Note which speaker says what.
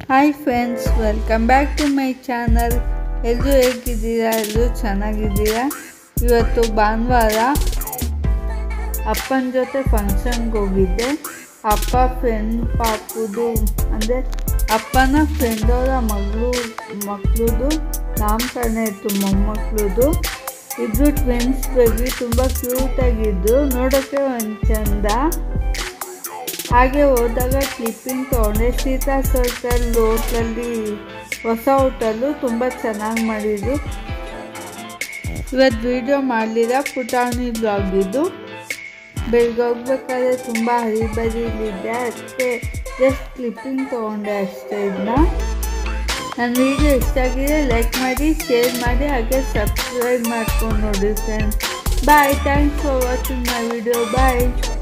Speaker 1: hi friends welcome back to my channel ಎಲ್ಲರೂ ಹೇಗಿದ್ದೀರಾ ಎಲ್ಲರೂ ಚೆನ್ನಾಗಿದ್ದೀರಾ ಇವತ್ತು ಭಾನುವಾರ ಅಪ್ಪನ ಜೊತೆ ಫಂಕ್ಷನ್ಗೆ ಹೋಗಿದ್ದೆ ಅಪ್ಪ ಫ್ರೆಂಡ್ ಪಾಪುದು ಅಂದರೆ ಅಪ್ಪನ ಫ್ರೆಂಡವರ ಮಗಳು ಮಕ್ಕಳದು ನಾಮಕರಣ ಇತ್ತು ಮೊಮ್ಮಕ್ಕಳದು ಇಬ್ಬರು ಟ್ವಿನ್ಸ್ ಬಗ್ಗೆ ತುಂಬ ಕ್ಯೂಟಾಗಿದ್ದು ನೋಡೋಕ್ಕೆ ಒಂದು ಚಂದ ಹಾಗೆ ಹೋದಾಗ ಕ್ಲಿಪ್ಪಿಂಗ್ ತೊಗೊಂಡೆ ಸೀತಾ ಸರ್ಕಲ್ ಹೋಟ್ಲಲ್ಲಿ ಹೊಸ ಹೋಟೆಲ್ಲು ತುಂಬ ಚೆನ್ನಾಗಿ ಮಾಡಿದ್ರು ಇವತ್ತು ವೀಡಿಯೋ ಮಾಡಲಿಲ್ಲ ಪುಟಾಣಿ ಬ್ಲಾಗ್ ಇದು ಬೆಳಗ್ಗೆ ಹೋಗ್ಬೇಕಾದ್ರೆ ತುಂಬ ಹರಿಬರಿಲಿದ್ದೆ ಅದಕ್ಕೆ ಜಸ್ಟ್ ಕ್ಲಿಪ್ಪಿಂಗ್ ತೊಗೊಂಡೆ ಅಷ್ಟೇ ಇದನ್ನ ನನ್ನ ವೀಡಿಯೋ ಇಷ್ಟ ಆಗಿದೆ ಲೈಕ್ ಮಾಡಿ ಶೇರ್ ಮಾಡಿ ಹಾಗೆ ಸಬ್ಸ್ಕ್ರೈಬ್ ಮಾಡ್ಕೊಂಡು ನೋಡಿ friends bye thanks for watching my video bye